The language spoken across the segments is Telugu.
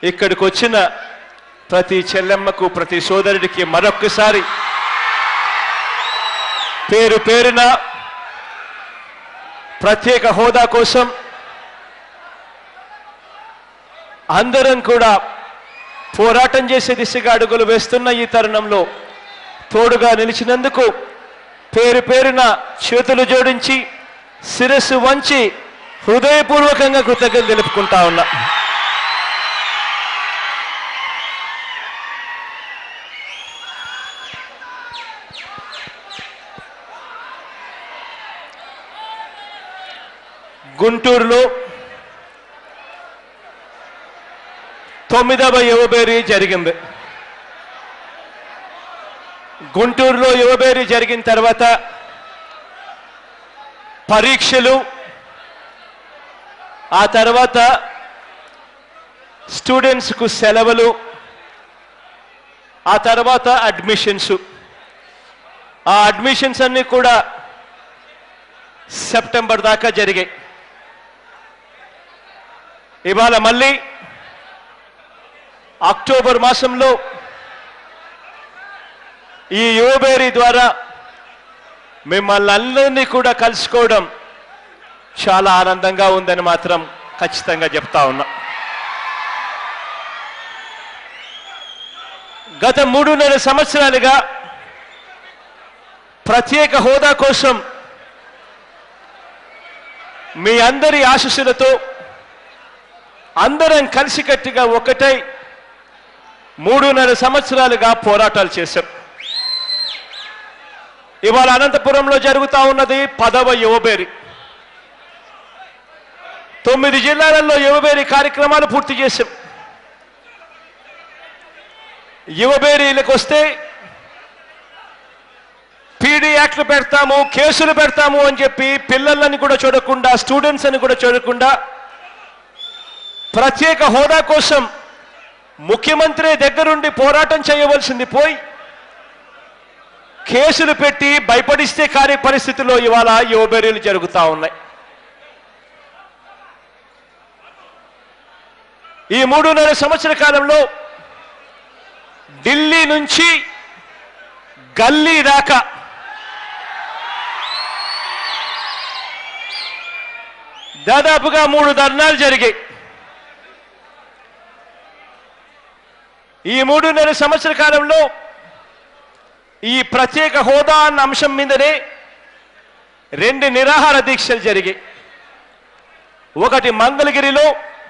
ఇక్కడికి వచ్చిన ప్రతి చెల్లెమ్మకు ప్రతి సోదరుడికి మరొక్కసారి పేరు పేరున ప్రత్యేక హోదా కోసం అందరం కూడా పోరాటం చేసే దిశగా అడుగులు వేస్తున్న ఈ తరుణంలో తోడుగా నిలిచినందుకు పేరు పేరున చేతులు జోడించి శిరస్సు వంచి హృదయపూర్వకంగా కృతజ్ఞతలు తెలుపుకుంటా ఉన్నా గుంటూరులో తొమ్మిదవ యువబేరీ జరిగింది గుంటూరులో యువబేరీ జరిగిన తర్వాత పరీక్షలు ఆ తర్వాత స్టూడెంట్స్కు సెలవులు ఆ తర్వాత అడ్మిషన్స్ ఆ అడ్మిషన్స్ అన్నీ కూడా సెప్టెంబర్ దాకా జరిగాయి ఇవాళ మళ్ళీ అక్టోబర్ మాసంలో ఈ యువబేరీ ద్వారా మిమ్మల్ని అందరినీ కూడా కలుసుకోవడం చాలా ఆనందంగా ఉందని మాత్రం ఖచ్చితంగా చెప్తా ఉన్నా గత మూడున్నర సంవత్సరాలుగా ప్రత్యేక హోదా కోసం మీ అందరి ఆశీస్సులతో అందరం కలిసికట్టుగా ఒకటై మూడున్నర సంవత్సరాలుగా పోరాటాలు చేశాం ఇవాళ అనంతపురంలో జరుగుతా ఉన్నది పదవ యువబేరి తొమ్మిది జిల్లాలలో యువబేరి కార్యక్రమాలు పూర్తి చేశాం యువబేరీలకు వస్తే పీడీ యాక్ట్లు పెడతాము కేసులు పెడతాము అని చెప్పి పిల్లలని కూడా చూడకుండా స్టూడెంట్స్ అని కూడా చూడకుండా ప్రత్యేక హోదా కోసం ముఖ్యమంత్రి దగ్గరుండి పోరాటం చేయవలసింది పోయి కేసులు పెట్టి భయపడిస్తే కార్య పరిస్థితుల్లో ఇవాళ యువబెరీలు జరుగుతూ ఉన్నాయి ఈ మూడున్నర సంవత్సర కాలంలో ఢిల్లీ నుంచి గల్లీ దాకా దాదాపుగా మూడు ధర్నాలు జరిగాయి ఈ మూడున్నర సంవత్సర కాలంలో ఈ ప్రత్యేక హోదా అన్న అంశం మీదనే రెండు నిరాహార దీక్షలు జరిగాయి ఒకటి మంగళగిరిలో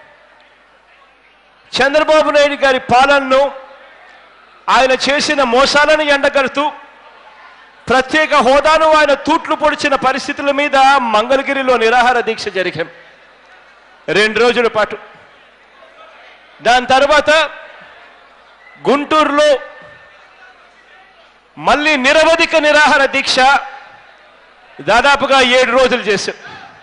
చంద్రబాబు నాయుడు గారి పాలనను ఆయన చేసిన మోసాలను ఎండగడుతూ ప్రత్యేక హోదాను ఆయన తూట్లు పొడిచిన పరిస్థితుల మీద మంగళగిరిలో నిరాహార దీక్ష జరిగాం రెండు రోజుల పాటు దాని తర్వాత గుంటూరులో మళ్ళీ నిరవధిక నిరాహార దీక్ష దాదాపుగా ఏడు రోజులు చేశాం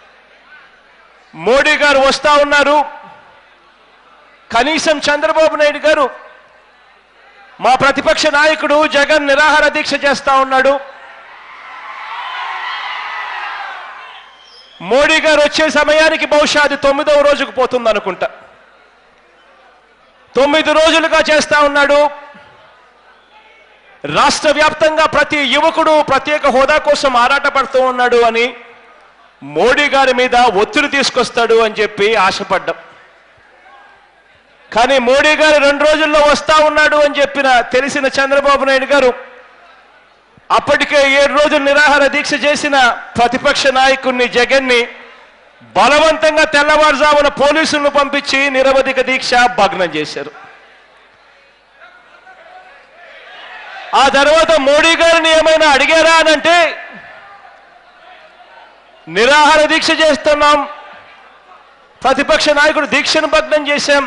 మోడీ గారు వస్తా ఉన్నారు కనీసం చంద్రబాబు నాయుడు గారు మా ప్రతిపక్ష నాయకుడు జగన్ నిరాహార దీక్ష చేస్తా ఉన్నాడు మోడీ గారు వచ్చే సమయానికి బహుశా అది తొమ్మిదవ రోజుకు పోతుంది అనుకుంటా తొమ్మిది రోజులుగా చేస్తా ఉన్నాడు రాష్ట్ర వ్యాప్తంగా ప్రతి యువకుడు ప్రత్యేక హోదా కోసం ఆరాటపడుతూ ఉన్నాడు అని మోడీ గారి మీద ఒత్తిడి తీసుకొస్తాడు అని చెప్పి ఆశపడ్డాం కానీ మోడీ గారు రెండు రోజుల్లో వస్తా ఉన్నాడు అని చెప్పిన తెలిసిన చంద్రబాబు నాయుడు గారు అప్పటికే ఏడు రోజులు నిరాహార దీక్ష చేసిన ప్రతిపక్ష నాయకుడిని జగన్ని బలవంతంగా తెల్లవారుజామున పోలీసులను పంపించి నిరవధిక దీక్ష భగ్నం చేశారు ఆ తర్వాత మోడీ గారిని ఏమైనా అడిగారా అని అంటే నిరాహార దీక్ష చేస్తున్నాం ప్రతిపక్ష నాయకుడు దీక్షను భగ్నం చేశాం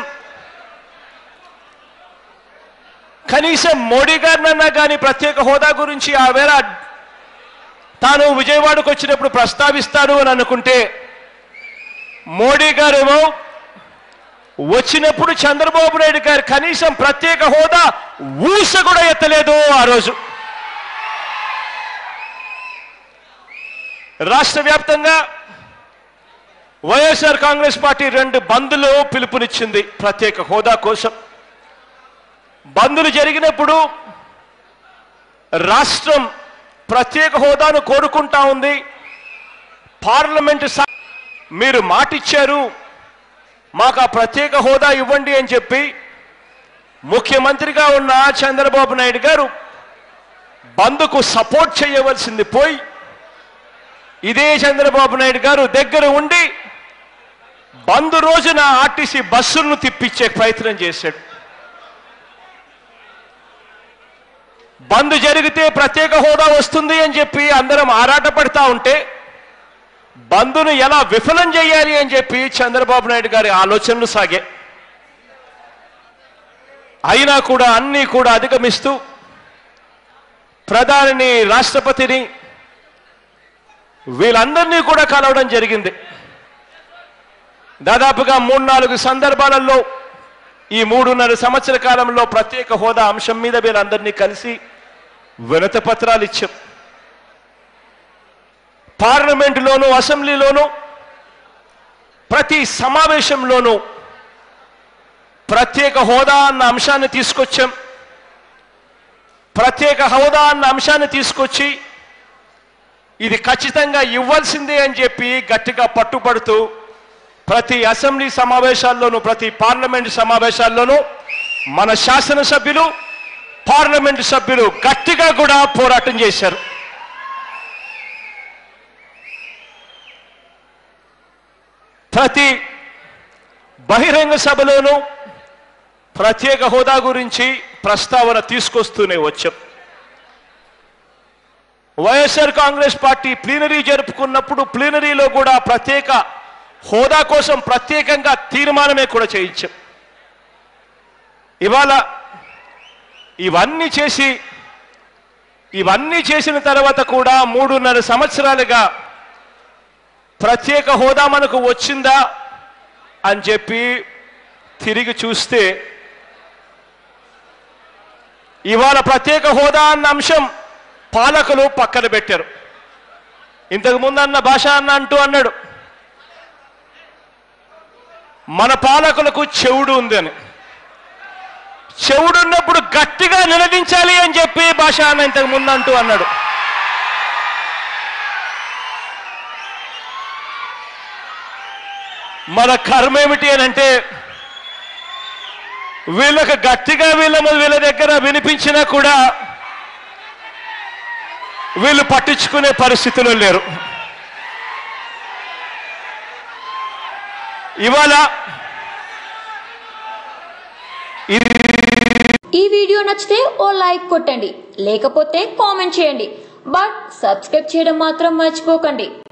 కనీసం మోడీ గారినన్నా కానీ ప్రత్యేక హోదా గురించి ఆ వేళ తాను విజయవాడకు వచ్చినప్పుడు ప్రస్తావిస్తాడు అని అనుకుంటే మోడీ గారేమో వచ్చినప్పుడు చంద్రబాబు నాయుడు గారు కనీసం ప్రత్యేక హోదా ఊస కూడా ఎత్తలేదు ఆ రోజు రాష్ట్ర వ్యాప్తంగా వైఎస్ఆర్ కాంగ్రెస్ పార్టీ రెండు బంద్లు పిలుపునిచ్చింది ప్రత్యేక హోదా కోసం బంద్లు జరిగినప్పుడు రాష్ట్రం ప్రత్యేక హోదాను కోరుకుంటా ఉంది పార్లమెంటు సా- మీరు మాటిచ్చారు మాకు ఆ ప్రత్యేక హోదా ఇవ్వండి అని చెప్పి ముఖ్యమంత్రిగా ఉన్న చంద్రబాబు నాయుడు గారు బంద్కు సపోర్ట్ చేయవలసింది పోయి ఇదే చంద్రబాబు నాయుడు గారు దగ్గర ఉండి బంద్ రోజున ఆర్టీసీ బస్సులను తిప్పించే ప్రయత్నం చేశాడు బంద్ జరిగితే ప్రత్యేక హోదా వస్తుంది అని చెప్పి అందరం ఆరాటపడతా ఉంటే బంద్ను ఎలా విఫలం చేయాలి అని చెప్పి చంద్రబాబు నాయుడు గారి ఆలోచనలు సాగే అయినా కూడా అన్నీ కూడా అధిగమిస్తూ ప్రధానిని రాష్ట్రపతిని వీళ్ళందరినీ కూడా కలవడం జరిగింది దాదాపుగా మూడు నాలుగు సందర్భాలలో ఈ మూడున్నర సంవత్సర కాలంలో ప్రత్యేక హోదా అంశం మీద వీళ్ళందరినీ కలిసి వినతి పత్రాలు ఇచ్చాం పార్లమెంటులోను అసెంబ్లీలోను ప్రతి సమావేశంలోనూ ప్రత్యేక హోదా అన్న అంశాన్ని తీసుకొచ్చాం ప్రత్యేక హోదా అన్న అంశాన్ని తీసుకొచ్చి ఇది ఖచ్చితంగా ఇవ్వాల్సిందే అని చెప్పి గట్టిగా పట్టుబడుతూ ప్రతి అసెంబ్లీ సమావేశాల్లోనూ ప్రతి పార్లమెంట్ సమావేశాల్లోనూ మన శాసనసభ్యులు పార్లమెంట్ సభ్యులు గట్టిగా కూడా పోరాటం చేశారు ప్రతి బహిరంగ సభలోనూ ప్రత్యేక హోదా గురించి ప్రస్తావన తీసుకొస్తూనే వచ్చాం వైఎస్ఆర్ కాంగ్రెస్ పార్టీ ప్లీనరీ జరుపుకున్నప్పుడు ప్లీనరీలో కూడా ప్రత్యేక హోదా కోసం ప్రత్యేకంగా తీర్మానమే కూడా చేయించాం ఇవాళ ఇవన్నీ చేసి ఇవన్నీ చేసిన తర్వాత కూడా మూడున్నర సంవత్సరాలుగా ప్రత్యేక హోదా మనకు వచ్చిందా అని చెప్పి తిరిగి చూస్తే ఇవాళ ప్రత్యేక హోదా అన్న అంశం పాలకులు పక్కన పెట్టారు ఇంతకు ముందు అన్న భాష అన్న అంటూ అన్నాడు మన పాలకులకు చెవుడు ఉంది అని చెవుడున్నప్పుడు గట్టిగా నిలదించాలి అని చెప్పి భాష అన్న ఇంతకు ముందు అంటూ అన్నాడు మన కర్మ ఏమిటి అని అంటే వీళ్ళకి గట్టిగా వీళ్ళ వీళ్ళ దగ్గర వినిపించినా కూడా వీళ్ళు పట్టించుకునే పరిస్థితిలో లేరు ఇవాళ ఈ వీడియో నచ్చితే ఓ లైక్ కొట్టండి లేకపోతే కామెంట్ చేయండి బట్ సబ్స్క్రైబ్ చేయడం మాత్రం మర్చిపోకండి